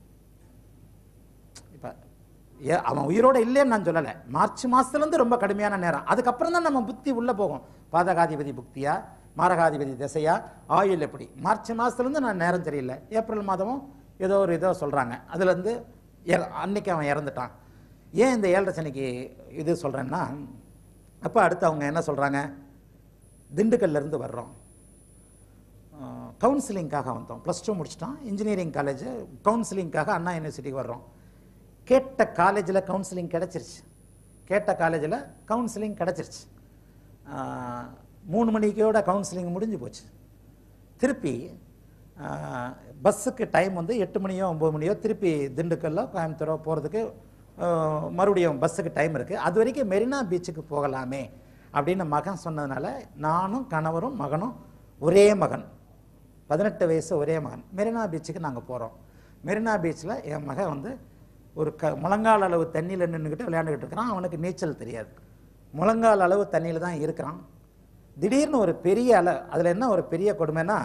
இப்போ ஏ அவன் உயிரோட இல்லைன்னு நான் சொல்லலை மார்ச் மாதத்துலேருந்து ரொம்ப கடுமையான நேரம் அதுக்கப்புறம் தான் நம்ம புத்தி உள்ளே போகும் பாதகாதிபதி புக்தியா மாரகாதிபதி திசையா ஆயுள் எப்படி மார்ச் மாதத்துலேருந்து நான் நேரம் சரியில்லை ஏப்ரல் மாதமும் ஏதோ ஒரு இதோ சொல்கிறாங்க அதுலேருந்து அன்னைக்கு அவன் இறந்துட்டான் ஏன் இந்த ஏழரை சனிக்கு இது சொல்கிறேன்னா அப்போ அடுத்து அவங்க என்ன சொல்கிறாங்க திண்டுக்கல்லேருந்து வர்றோம் கவுன்சிலிங்காக வந்தோம் ப்ளஸ் டூ முடிச்சிட்டோம் இன்ஜினியரிங் காலேஜ் கவுன்சிலிங்காக அண்ணா யூனிவர்சிட்டிக்கு வர்றோம் கேட்ட காலேஜில் கவுன்சிலிங் கிடச்சிருச்சு கேட்ட காலேஜில் கவுன்சிலிங் கிடச்சிருச்சு ஆஹ், மூணு மணிக்கோட கவுன்சிலிங் முடிஞ்சு போச்சு திருப்பி ஆஹ், பஸ்ஸுக்கு டைம் வந்து எட்டு மணியோ ஒம்பது மணியோ திருப்பி திண்டுக்கல்லோ கோயம்புத்தூரோ போகிறதுக்கு ஆஹ், மறுபடியும் பஸ்ஸுக்கு டைம் இருக்குது அது வரைக்கும் மெரினா பீச்சுக்கு போகலாமே அப்படின்னு மகன் சொன்னதுனால நானும் கணவரும் மகனும் ஒரே மகன் பதினெட்டு வயசு ஒரே மகன் மெரினா பீச்சுக்கு நாங்கள் போகிறோம் மெரினா பீச்சில் என் மகன் வந்து ஒரு க முழங்கால் அளவு தண்ணியில் நின்றுக்கிட்டு விளையாண்டுக்கிட்டு இருக்கிறான் அவனுக்கு நீச்சல் தெரியாது முழங்கால் அளவு தண்ணியில் தான் இருக்கிறான் திடீர்னு ஒரு பெரிய அலை அதில் என்ன ஒரு பெரிய கொடுமைன்னா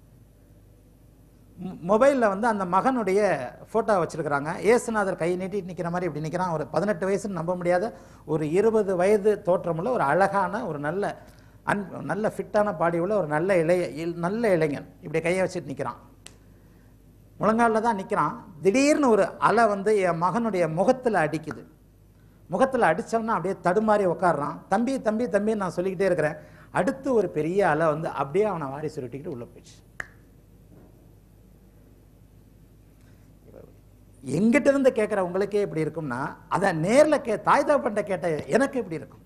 மொபைலில் வந்து அந்த மகனுடைய ஃபோட்டோ வச்சுருக்கிறாங்க ஏசுநாதர் கை நீட்டி நிற்கிற மாதிரி இப்படி நிற்கிறான் ஒரு பதினெட்டு வயசுன்னு நம்ப முடியாத ஒரு இருபது வயது தோற்றமுள்ள ஒரு அழகான ஒரு நல்ல அன் நல்ல ஃபிட்டான பாடி உள்ள ஒரு நல்ல இளைய இல்- நல்ல இளைஞன் இப்படி கையை வச்சுட்டு நிற்கிறான் முழங்காலில் தான் நிற்கிறான் திடீர்னு ஒரு அலை வந்து என் மகனுடைய முகத்தில் அடிக்குது முகத்தில் அடித்தோம்னா அப்படியே தடுமாறி உட்காடுறான் தம்பி தம்பி தம்பி நான் சொல்லிக்கிட்டே இருக்கிறேன் அடுத்து ஒரு பெரிய அலை வந்து அப்படியே அவனை வாரி சுருட்டிக்கிட்டு உள்ளே போயிடுச்சு எங்கிட்ட இருந்து கேட்குற உங்களுக்கே இப்படி இருக்கும்னா அதை நேரில் கே தாய் தகப்பன்ட்ட கேட்ட எனக்கு எப்படி இருக்கும்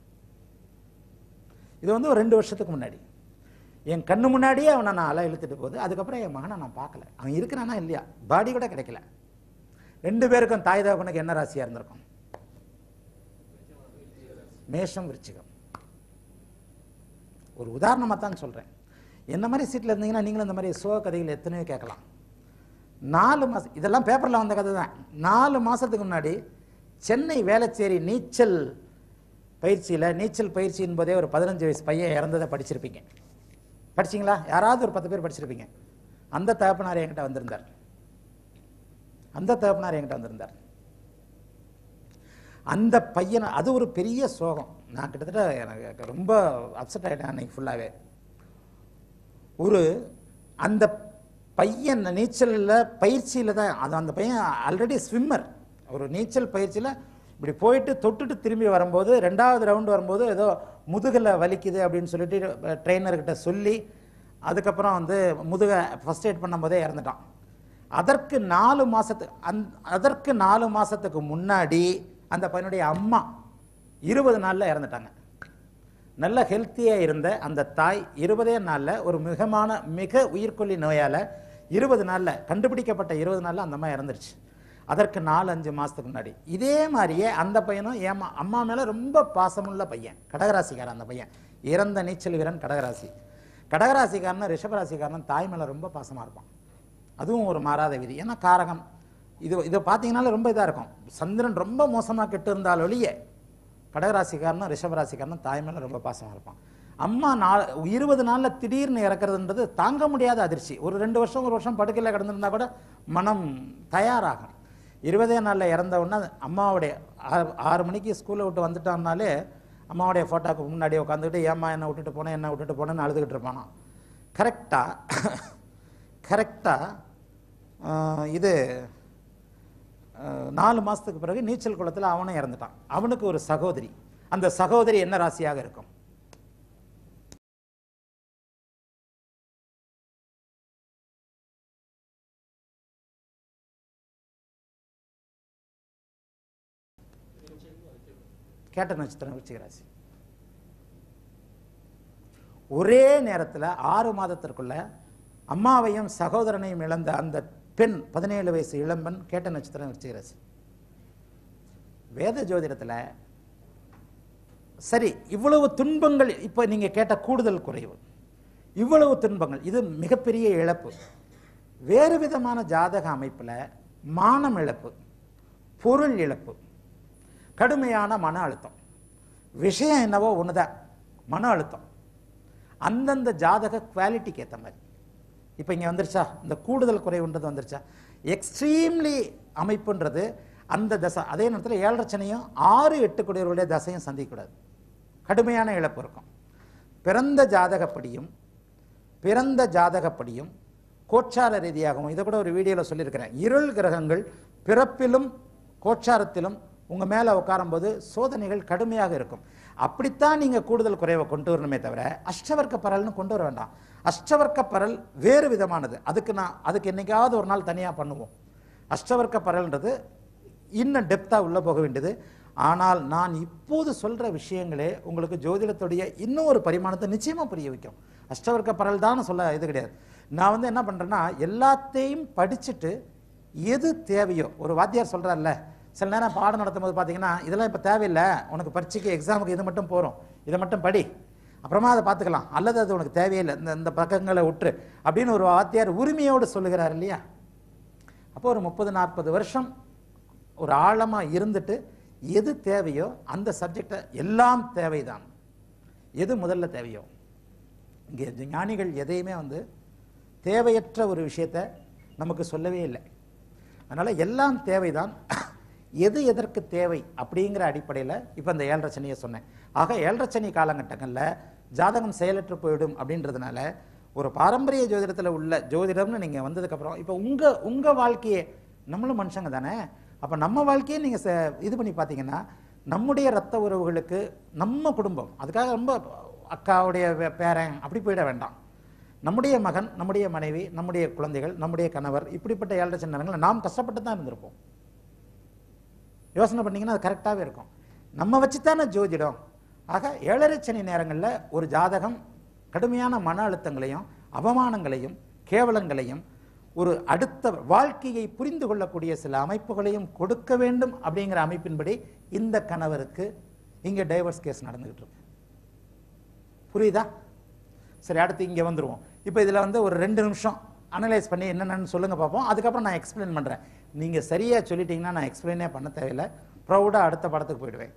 இது வந்து ஒரு ரெண்டு வருஷத்துக்கு முன்னாடி என் கண்ணு முன்னாடியே அவனை நான் அலை இழுத்துட்டு போகுது அதுக்கப்புறம் என் மகனை நான் பார்க்கல அவன் இருக்கிறானா இல்லையா பாடி கூட கிடைக்கல ரெண்டு பேருக்கும் தாய் தகப்பனுக்கு என்ன ராசியாக இருந்திருக்கும் மேஷம் விருச்சிகம் ஒரு உதாரணமாக தான் சொல்கிறேன் என்ன மாதிரி சீட்டில் இருந்தீங்கன்னா நீங்களும் இந்த மாதிரி சோக கதைகள் எத்தனையோ கேட்கலாம் நாலு மாதம் இதெல்லாம் பேப்பரில் வந்த கதை தான் நாலு மாதத்துக்கு முன்னாடி சென்னை வேளச்சேரி நீச்சல் பயிற்சியில் நீச்சல் பயிற்சி என்பதே ஒரு பதினஞ்சு வயசு பையன் இறந்ததை படிச்சிருப்பீங்க படிச்சீங்களா யாராவது ஒரு பத்து பேர் படிச்சிருப்பீங்க அந்த தகப்பனார் என்கிட்ட வந்திருந்தார் அந்த தகப்பனார் என்கிட்ட வந்திருந்தார் அந்த பையனை அது ஒரு பெரிய சோகம் நான் கிட்டத்தட்ட எனக்கு ரொம்ப அப்செட் ஆகிட்டேன் அன்னைக்கு ஃபுல்லாகவே ஒரு அந்த பையன் நீச்சலில் பயிற்சியில் தான் அது அந்த பையன் ஆல்ரெடி ஸ்விம்மர் ஒரு நீச்சல் பயிற்சியில் இப்படி போயிட்டு தொட்டுட்டு திரும்பி வரும்போது ரெண்டாவது ரவுண்டு வரும்போது ஏதோ முதுகில் வலிக்குது அப்படின்னு சொல்லிட்டு ட்ரெயினர்கிட்ட சொல்லி அதுக்கப்புறம் வந்து முதுகை ஃபஸ்ட் எய்ட் பண்ணும்போதே இறந்துட்டான் அதற்கு நாலு மாதத்து அந் அதற்கு நாலு மாதத்துக்கு முன்னாடி அந்த பையனுடைய அம்மா இருபது நாளில் இறந்துட்டாங்க நல்ல ஹெல்த்தியாக இருந்த அந்த தாய் இருபதே நாளில் ஒரு மிகமான மிக உயிர்கொல்லி நோயால் இருபது நாளில் கண்டுபிடிக்கப்பட்ட இருபது நாளில் அந்த அம்மா இறந்துருச்சு அதற்கு நாலு அஞ்சு மாதத்துக்கு முன்னாடி இதே மாதிரியே அந்த பையனும் ஏமா அம்மா மேலே ரொம்ப பாசமுள்ள பையன் கடகராசிக்காரன் அந்த பையன் இறந்த நீச்சல் வீரன் கடகராசி கடகராசிக்காரனும் ரிஷபராசிக்காரனும் தாய் மேலே ரொம்ப பாசமாக இருப்பான் அதுவும் ஒரு மாறாத விதி ஏன்னா காரகம் இது இதை பார்த்தீங்கன்னாலே ரொம்ப இதாக இருக்கும் சந்திரன் ரொம்ப மோசமாக கெட்டு இருந்தால் ஒழிய கடகராசிக்காரனும் ரிஷபராசிக்காரனும் தாய் மேலே ரொம்ப பாசமாக இருப்பான் அம்மா நாள் இருபது நாளில் திடீர்னு இறக்குறதுன்றது தாங்க முடியாத அதிர்ச்சி ஒரு ரெண்டு வருஷம் ஒரு வருஷம் படுக்கையில் கிடந்திருந்தா கூட மனம் தயாராகும் இருபதே நாளில் இறந்த உடனே அம்மாவுடைய ஆறு- ஆறு மணிக்கு ஸ்கூலை விட்டு வந்துட்டான்னாலே அம்மாவுடைய ஃபோட்டோக்கு முன்னாடி உட்காந்துக்கிட்டு ஏம்மா என்ன விட்டுட்டு போனேன் என்ன விட்டுட்டு போனேன்னு அழுதுகிட்டு இருப்பானா கரெக்டாக கரெக்டாக இது அஹ், நாலு மாதத்துக்கு பிறகு நீச்சல் குளத்தில் அவனும் இறந்துட்டான் அவனுக்கு ஒரு சகோதரி அந்த சகோதரி என்ன ராசியாக இருக்கும் கேட்ட நட்சத்திரம் விருச்சிக ராசி ஒரே நேரத்தில் ஆறு மாதத்திற்குள்ள அம்மாவையும் சகோதரனையும் இழந்த அந்த பெண் பதினேழு வயசு இளம்பெண் கேட்ட நட்சத்திரம் விருச்சிக ராசி வேத ஜோதிடத்தில் சரி இவ்வளவு துன்பங்கள் இப்போ நீங்கள் கேட்ட கூடுதல் குறைவு இவ்வளவு துன்பங்கள் இது மிகப்பெரிய இழப்பு வேறு விதமான ஜாதக அமைப்பில் மானம் இழப்பு பொருள் இழப்பு கடுமையான மன அழுத்தம் விஷயம் என்னவோ ஒண்ணுதான் மன அழுத்தம் அந்தந்த ஜாதக குவாலிட்டிக்கு ஏற்ற மாதிரி இப்போ இங்கே வந்துருச்சா இந்த கூடுதல் குறைவுன்றது வந்துருச்சா எக்ஸ்ட்ரீம்லி அமைப்புன்றது அந்த தசை அதே நேரத்தில் ஏழரச்சனையும் ஆறு எட்டு குடியவர்களுடைய தசையும் சந்திக்கக்கூடாது கடுமையான இழப்பு இருக்கும் பிறந்த ஜாதகப்படியும் பிறந்த ஜாதகப்படியும் கோச்சார ரீதியாகவும் இதை கூட ஒரு வீடியோவில் சொல்லியிருக்கிறேன் இருள் கிரகங்கள் பிறப்பிலும் கோச்சாரத்திலும் உங்கள் மேலே உட்காரும்போது சோதனைகள் கடுமையாக இருக்கும் அப்படித்தான் நீங்கள் கூடுதல் குறைவை கொண்டு வரணுமே தவிர அஷ்டவர்க்க பரல்னு கொண்டு வர வேண்டாம் அஷ்டவர்க்க பரல் வேறு விதமானது அதுக்கு நான் அதுக்கு என்னைக்காவது ஒரு நாள் தனியாக பண்ணுவோம் அஷ்டவர்க்க பரல்ன்றது இன்னும் டெப்த்தாக உள்ளே போக வேண்டியது ஆனால் நான் இப்போது சொல்கிற விஷயங்களே உங்களுக்கு ஜோதிடத்துடைய இன்னும் ஒரு பரிமாணத்தை நிச்சயமாக புரிய வைக்கும் அஷ்டவர்க்க பரல் தான் சொல்ல இது கிடையாது நான் வந்து என்ன பண்ணுறேன்னா எல்லாத்தையும் படிச்சுட்டு எது தேவையோ ஒரு வாத்தியார் சொல்கிறார்ல சில நேரம் பாடம் நடத்தும் போது பார்த்தீங்கன்னா இதெல்லாம் இப்போ தேவையில்லை உனக்கு பரீட்சைக்கு எக்ஸாமுக்கு இது மட்டும் போகிறோம் இதை மட்டும் படி அப்புறமா அதை பார்த்துக்கலாம் அல்லது அது உனக்கு தேவையில்லை இந்த இந்த பக்கங்களை விட்டுரு அப்படின்னு ஒரு வாத்தியார் உரிமையோடு சொல்லுகிறார் இல்லையா அப்போ ஒரு முப்பது நாற்பது வருஷம் ஒரு ஆழமாக இருந்துட்டு எது தேவையோ அந்த சப்ஜெக்டை எல்லாம் தேவைதான் எது முதல்ல தேவையோ இங்கே ஞானிகள் எதையுமே வந்து தேவையற்ற ஒரு விஷயத்தை நமக்கு சொல்லவே இல்லை அதனால் எல்லாம் தேவைதான் எது எதற்கு தேவை அப்படிங்கிற அடிப்படையில் இப்போ இந்த ஏழரை சனியை சொன்னேன் ஆக ஏழரை சனி காலகட்டங்களில் ஜாதகம் செயலற்று போயிடும் அப்படின்றதுனால ஒரு பாரம்பரிய ஜோதிடத்தில் உள்ள ஜோதிடம்னு நீங்கள் வந்ததுக்கப்புறம் இப்போ உங்கள் உங்கள் வாழ்க்கையே நம்மளும் மனுஷங்க தானே அப்போ நம்ம வாழ்க்கையை நீங்கள் இது பண்ணி பார்த்தீங்கன்னா நம்முடைய ரத்த உறவுகளுக்கு நம்ம குடும்பம் அதுக்காக ரொம்ப அக்காவுடைய வே- பேரன் அப்படி போயிட வேண்டாம் நம்முடைய மகன் நம்முடைய மனைவி நம்முடைய குழந்தைகள் நம்முடைய கணவர் இப்படிப்பட்ட ஏழரை சின்ன நேரங்களில் நாம் கஷ்டப்பட்டு தான் இருந்திருப்போம் யோசனை பண்ணீங்கன்னா அது கரெக்டாகவே இருக்கும் நம்ம வச்சு தானே ஜோதிடம் ஆக ஏழரை சனி நேரங்களில் ஒரு ஜாதகம் கடுமையான மன அழுத்தங்களையும் அவமானங்களையும் கேவலங்களையும் ஒரு அடுத்த வாழ்க்கையை புரிந்து கொள்ளக்கூடிய சில அமைப்புகளையும் கொடுக்க வேண்டும் அப்படிங்கிற அமைப்பின்படி இந்த கணவருக்கு இங்கே டைவர்ஸ் கேஸ் நடந்துகிட்டு இருக்கு புரியுதா சரி அடுத்து இங்கே வந்துருவோம் இப்போ இதில் வந்து ஒரு ரெண்டு நிமிஷம் அனலைஸ் பண்ணி என்னென்னு சொல்லுங்க பார்ப்போம் அதுக்கப்புறம் நான் எக்ஸ்பிளைன் பண்ணுறேன் நீங்கள் சரியாக சொல்லிட்டீங்கன்னா நான் எக்ஸ்பிளைனே பண்ண தேவையில்லை ப்ரௌடாக அடுத்த படத்துக்கு போயிடுவேன்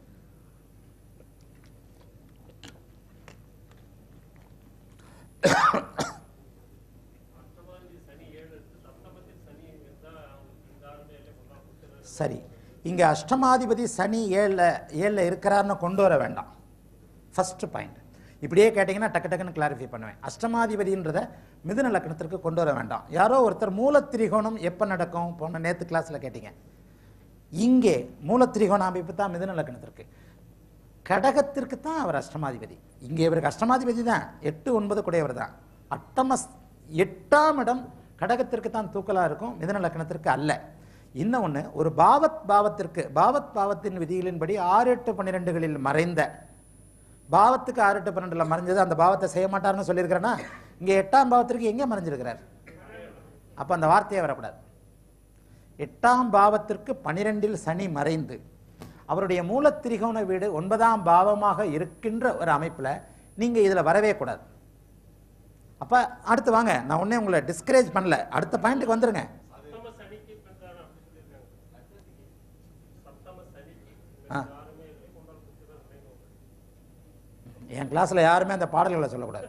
சரி இங்கே அஷ்டமாதிபதி சனி ஏழில் ஏழில் இருக்கிறாருன்னு கொண்டு வர வேண்டாம் ஃபர்ஸ்ட் பாயிண்ட் இப்படியே கேட்டிங்கன்னா டக்கு டக்குன்னு கிளாரிஃபை பண்ணுவேன் அஷ்டமாதிபதின்றத மிதுன லக்னத்திற்கு கொண்டு வர வேண்டாம் யாரோ ஒருத்தர் மூலத்திரிகோணம் எப்போ நடக்கும் போன நேற்று கிளாஸில் கேட்டீங்க இங்கே மூலத்திரிகோண அமைப்பு தான் மிதுன லக்னத்திற்கு கடகத்திற்கு தான் அவர் அஷ்டமாதிபதி இங்கே இவருக்கு அஷ்டமாதிபதி தான் எட்டு ஒன்பது கூடையவர் தான் அட்டமஸ் எட்டாம் இடம் கடகத்திற்கு தான் தூக்கலாக இருக்கும் மிதுன லக்னத்திற்கு அல்ல இன்னொன்று ஒரு பாவத் பாவத்திற்கு பாவத் பாவத்தின் விதிகளின்படி ஆறு எட்டு பன்னிரெண்டுகளில் மறைந்த பாவத்துக்கு ஆறு எட்டு பன்னெண்டுல மறைஞ்சது அந்த பாவத்தை செய்ய மாட்டார்னு சொல்லியிருக்கிறேன்னா இங்கே எட்டாம் பாவத்திற்கு எங்கே மறைஞ்சிருக்கிறார் அப்போ அந்த வார்த்தையே வரக்கூடாது எட்டாம் பாவத்திற்கு பனிரெண்டில் சனி மறைந்து அவருடைய மூலத்திரிகோண வீடு ஒன்பதாம் பாவமாக இருக்கின்ற ஒரு அமைப்பில் நீங்கள் இதில் வரவே கூடாது அப்போ அடுத்து வாங்க நான் உடனே உங்களை டிஸ்கரேஜ் பண்ணல அடுத்த பாயிண்ட்டுக்கு வந்துருங்க சப்தம சனிக்கு பெற்றார் அப்படி சொல்லியிருக்காங்க சப்தம சனிக்கு ஆ. யாருமே இல்லை கொண்டாட புத்திரர் நினைவு என் கிளாஸில் யாருமே அந்த பாடல்களை சொல்லக்கூடாது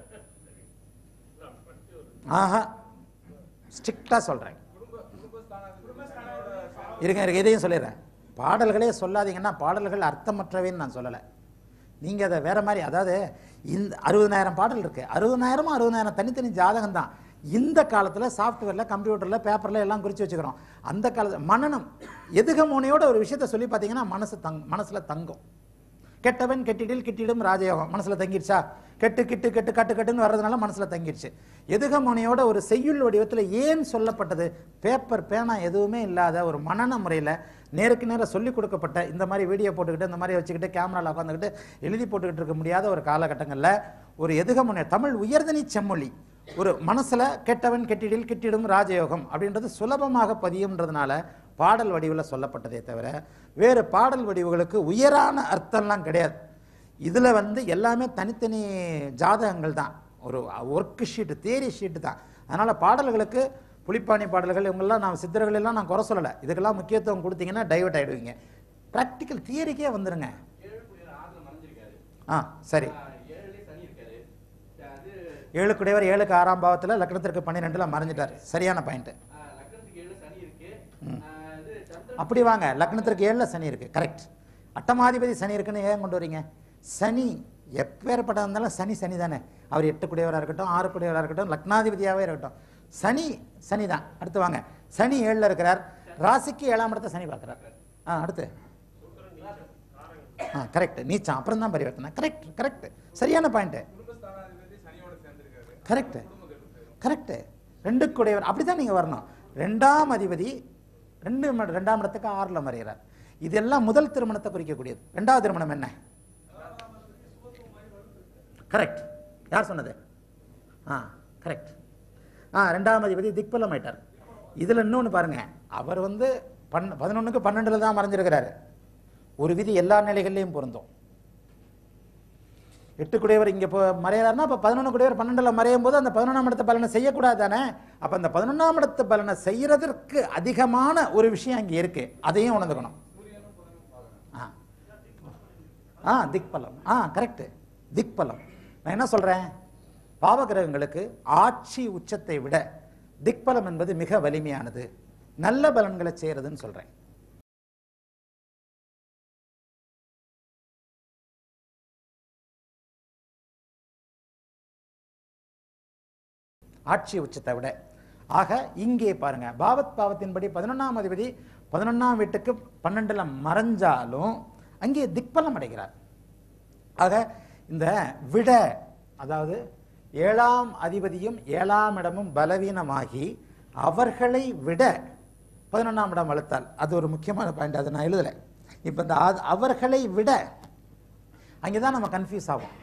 ஆஹா ஸ்ட்ரிக்டாக சொல்கிறேன் இருங்க இருங்க இதையும் சொல்லிடுறேன் பாடல்களே சொல்லாதீங்கன்னா பாடல்கள் அர்த்தமற்றவைன்னு நான் சொல்லலை நீங்கள் அதை வேற மாதிரி அதாவது இந்த அறுபதனாயிரம் பாடல் இருக்குது அறுபதனாயிரமும் அறுபதாயிரம் தனித்தனி ஜாதகம் தான் இந்த காலத்தில் சாஃப்ட்வேரில் கம்ப்யூட்டரில் பேப்பரில் எல்லாம் குறித்து வச்சுக்கிறோம் அந்த காலத்தில் மனநம் எதுக மோனையோட ஒரு விஷயத்த சொல்லி பார்த்தீங்கன்னா மனசு தங் மனசில் தங்கும் கெட்டவன் கெட்டிடில் கிட்டிடும் ராஜயோகம் மனசுல தங்கிருச்சா கெட்டு கிட்டு கெட்டு கட்டு கட்டுன்னு வர்றதுனால மனசுல தங்கிருச்சு எதுகமுனையோட ஒரு செய்யுள் வடிவத்தில் ஏன் சொல்லப்பட்டது பேப்பர் பேனா எதுவுமே இல்லாத ஒரு மனன முறையில் நேருக்கு நேரம் சொல்லி கொடுக்கப்பட்ட இந்த மாதிரி வீடியோ போட்டுக்கிட்டு இந்த மாதிரி வச்சுக்கிட்டு கேமராவில் உட்காந்துக்கிட்டு எழுதி போட்டுக்கிட்டு இருக்க முடியாத ஒரு காலகட்டங்களில் ஒரு எதுகமுனை தமிழ் உயர்தனி செம்மொழி ஒரு மனசுல கெட்டவன் கெட்டிடில் கிட்டிடும் ராஜயோகம் அப்படின்றது சுலபமாக பதியும்ன்றதுனால பாடல் வடிவில் சொல்லப்பட்டதே தவிர வேறு பாடல் வடிவுகளுக்கு உயரான அர்த்தம்லாம் கிடையாது இதுல வந்து எல்லாமே தனித்தனி ஜாதகங்கள் தான் ஒரு ஒர்க் ஷீட்டு தேரி ஷீட்டு தான் அதனால பாடல்களுக்கு புலிப்பாணி பாடல்கள் இவங்கெல்லாம் நான் சித்தர்கள் எல்லாம் நான் குறை சொல்லலை இதுக்கெல்லாம் முக்கியத்துவம் கொடுத்தீங்கன்னா டைவர்ட் ஆயிடுவீங்க ப்ராக்டிக்கல் தியரிக்கே வந்துருங்க ஆ சரி ஏழுக்குடையவர் ஏழுக்கு ஆறாம் பாவத்தில் லக்னத்திற்கு பன்னிரெண்டுல மறைஞ்சிட்டார் சரியான பாயிண்ட் அப்படி வாங்க லக்னத்திற்கு ஏழுல சனி இருக்கு கரெக்ட் அட்டமாதிபதி சனி இருக்குன்னு ஏன் கொண்டு வரீங்க சனி எப்பேற்பட்ட இருந்தாலும் சனி சனி தானே அவர் எட்டு குடையவராக இருக்கட்டும் ஆறு குடையவராக இருக்கட்டும் லக்னாதிபதியாகவே இருக்கட்டும் சனி சனி தான் அடுத்து வாங்க சனி ஏழுல இருக்கிறார் ராசிக்கு ஏழாம் இடத்தை சனி பார்க்குறார் ஆ அடுத்து ஆ கரெக்ட் நீச்சம் அப்புறம் தான் பரிவர்த்தனை கரெக்ட் கரெக்ட் சரியான பாயிண்ட் கரெக்ட் கரெக்ட் ரெண்டு குடையவர் அப்படிதான் நீங்க வரணும் ரெண்டாம் அதிபதி ரெண்டு ம- ரெண்டாம் இடத்துக்கு ஆறுல மறைகிறார் இதெல்லாம் முதல் திருமணத்தை குறிக்கக்கூடியது ரெண்டாவது திருமணம் என்ன கரெக்ட் யார் சொன்னது ஆ கரெக்ட் ஆ ரெண்டாம் அதிபதி திக்பலம் ஆயிட்டார் இதுல இன்னொன்னு பாருங்க அவர் வந்து பன் பதினொன்றுக்கு பன்னெண்டுல தான் மறைஞ்சிருக்கிறாரு ஒரு விதி எல்லா நிலைகள்லையும் பொருந்தும் எட்டு குடையவர் இங்க இப்போ மறையறாருன்னா அப்ப பதினொன்று குடையவர் பன்னெண்டுல மறையும் போது அந்த பதினொன்றாம் இடத்து பலனை செய்யக்கூடாது தானே அப்ப அந்த பதினொன்றாம் இடத்து பலனை செய்யறதற்கு அதிகமான ஒரு விஷயம் அங்க இருக்கு அதையும் உணர்ந்துக்கணும் ஆ ஆ திக்பலம் ஆ கரெக்ட் திக்பலம் நான் என்ன சொல்றேன் பாவகிரகங்களுக்கு ஆட்சி உச்சத்தை விட திக்பலம் என்பது மிக வலிமையானது நல்ல பலன்களை செய்யறதுன்னு சொல்றேன் ஆட்சி உச்சத்தை விட ஆக இங்கே பாருங்க பாவத் பாவத்தின்படி பதினொன்றாம் அதிபதி பதினொன்றாம் வீட்டுக்கு பன்னெண்டுல மறைஞ்சாலும் அங்கே திக்பலம் அடைகிறார் ஆக இந்த விட அதாவது ஏழாம் அதிபதியும் ஏழாம் இடமும் பலவீனமாகி அவர்களை விட பதினொன்றாம் இடம் வளர்த்தால் அது ஒரு முக்கியமான பாயிண்ட் அதை நான் எழுதலை இப்போ இந்த அது- அவர்களை விட அங்கே தான் நம்ம கன்ஃபியூஸ் ஆகும்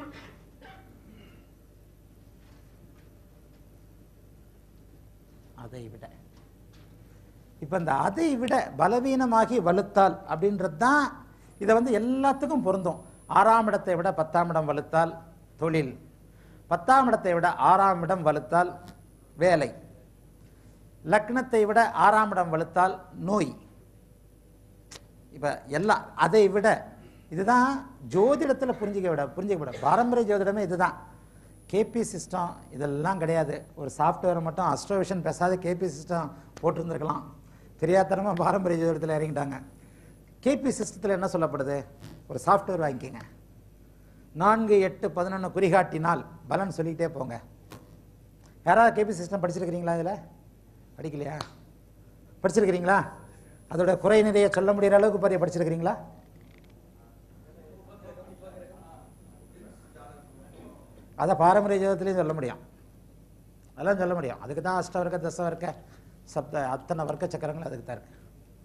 அதை விட இப்போ இந்த அதை விட பலவீனமாகி வலுத்தால் அப்படின்றது தான் இதை வந்து எல்லாத்துக்கும் பொருந்தும் ஆறாம் இடத்தை விட பத்தாம் இடம் வலுத்தால் தொழில் பத்தாம் இடத்தை விட ஆறாம் இடம் வலுத்தால் வேலை லக்னத்தை விட ஆறாம் இடம் வலுத்தால் நோய் இப்போ எல்லாம் அதை விட இதுதான் ஜோதிடத்தில் புரிஞ்சிக்க விட புரிஞ்சிக்க விட பாரம்பரிய ஜோதிடமே இதுதான் கேபி சிஸ்டம் இதெல்லாம் கிடையாது ஒரு சாஃப்ட்வேரை மட்டும் அஸ்ட்ரோவிஷன் பேசாத கேபி சிஸ்டம் போட்டிருந்துருக்கலாம் தெரியாதனமாக பாரம்பரிய ஜோதிடத்தில் இறங்கிட்டாங்க கேபி சிஸ்டத்தில் என்ன சொல்லப்படுது ஒரு சாஃப்ட்வேர் வாங்கிக்கோங்க நான்கு எட்டு பதினொன்று குறிகாட்டினால் பலன் சொல்லிக்கிட்டே போங்க யாராவது கேபி சிஸ்டம் படிச்சிருக்கிறீங்களா இதில் படிக்கலையா படிச்சிருக்கிறீங்களா அதோட குறை நிறைய சொல்ல முடிகிற அளவுக்கு பெரிய படிச்சிருக்கிறீங்களா அதை பாரம்பரிய ஜோதத்துலேயும் சொல்ல முடியும் அதெல்லாம் சொல்ல முடியும் அதுக்கு தான் அஷ்டவர்க்க தசவர்க்க சப்த அத்தனை வர்க்க சக்கரங்கள் அதுக்கு தான் இருக்கு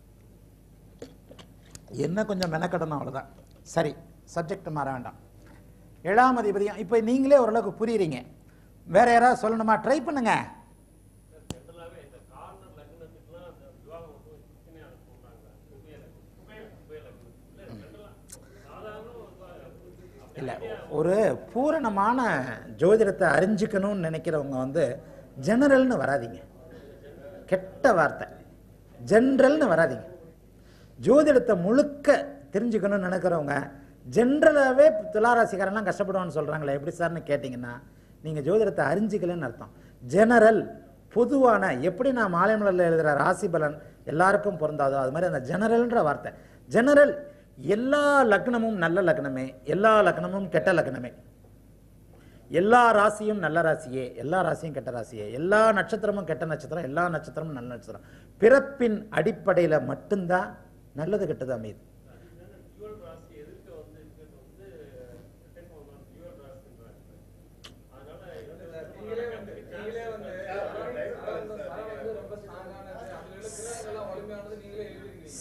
என்ன கொஞ்சம் மெனக்கடணும் அவ்வளவுதான் சரி சப்ஜெக்ட் மாற வேண்டாம் ஏழாம் அதிபதியும் இப்போ நீங்களே ஓரளவுக்கு புரியுறீங்க வேற யாராவது சொல்லணுமா ட்ரை பண்ணுங்க ஜென்ரலாகவே இந்த கார்னர் லக்னத்துக்குலாம் அந்த விவாகம் வந்து பிரச்சனையாக சொல்றாங்க உபய லக்னம் உபய உபய லக்னம் இல்லை ஜென்ரலாக சாதாரண ஒரு அப்படி இல்லை ஒரு பூரணமான ஜோதிடத்தை அறிஞ்சிக்கணும்னு நினைக்கிறவங்க வந்து ஜெனரல்னு வராதீங்க கெட்ட வார்த்தை ஜென்ரல்னு வராதீங்க ஜோதிடத்தை முழுக்க தெரிஞ்சுக்கணும்னு நினைக்கிறவங்க ஜென்ரலாகவே துளாராசிக்காரெல்லாம் கஷ்டப்படுவான்னு சொல்கிறாங்களே எப்படி சார்னு கேட்டிங்கன்னா நீங்கள் ஜோதிடத்தை அறிஞ்சிக்கலன்னு அர்த்தம் ஜெனரல் பொதுவான எப்படி நான் மாலைமலரில் எழுதுகிற ராசி பலன் எல்லாருக்கும் பொருந்தாதோ அது மாதிரி அந்த ஜெனரல்ன்ற வார்த்தை ஜெனரல் எல்லா லக்னமும் நல்ல லக்னமே எல்லா லக்னமும் கெட்ட லக்னமே எல்லா ராசியும் நல்ல ராசியே எல்லா ராசியும் கெட்ட ராசியே எல்லா நட்சத்திரமும் கெட்ட நட்சத்திரம் எல்லா நட்சத்திரமும் நல்ல நட்சத்திரம் பிறப்பின் அடிப்படையில் மட்டும்தான் நல்லது கெட்டது அமையுது ஜுவல் ராசி எதிர்க்க வந்து இருக்கிறது வந்து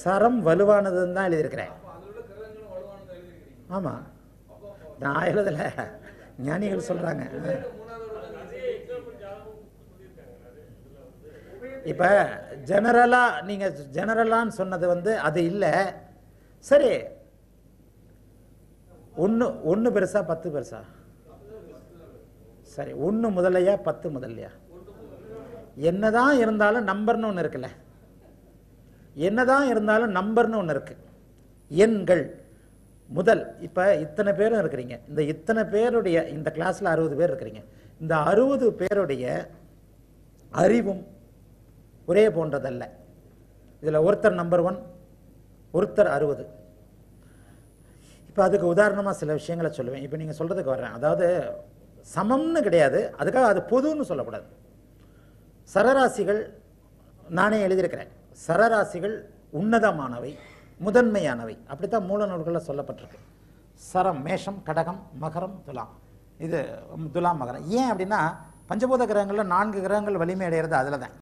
சரம் வலுவானதுன்னு தான் எழுதியிருக்கிறேன் ஆமாம் நான் எழுதலை ஞானிகள் சொல்கிறாங்க இப்போ ஜெனரலாக நீங்கள் ஜெனரலான்னு சொன்னது வந்து அது இல்லை சரி ஒன்று ஒன்று பெருசா பத்து பெருசா சரி ஒன்று முதலையா பத்து முதல்லையா என்னதான் இருந்தாலும் நம்பர்னு ஒன்று இருக்குல்ல என்னதான் இருந்தாலும் நம்பர்னு ஒன்று இருக்கு எண்கள் முதல் இப்போ இத்தனை பேரும் இருக்கிறீங்க இந்த இத்தனை பேருடைய இந்த கிளாஸில் அறுபது பேர் இருக்கிறீங்க இந்த அறுபது பேருடைய அறிவும் ஒரே போன்றதல்ல இதில் ஒருத்தர் நம்பர் ஒன் ஒருத்தர் அறுபது இப்போ அதுக்கு உதாரணமாக சில விஷயங்களை சொல்லுவேன் இப்போ நீங்கள் சொல்கிறதுக்கு வர்றேன் அதாவது சமம்னு கிடையாது அதுக்காக அது பொதுன்னு சொல்லக்கூடாது சரராசிகள் நானே எழுதியிருக்கிறேன் சரராசிகள் உன்னதமானவை முதன்மையானவை அப்படித்தான் மூல நூல்களில் சொல்லப்பட்டிருக்கு சரம் மேஷம் கடகம் மகரம் துலாம் இது துலாம் மகரம் ஏன் அப்படின்னா பஞ்சபூத கிரகங்களில் நான்கு கிரகங்கள் வலிமை அடைகிறது அதில் தான்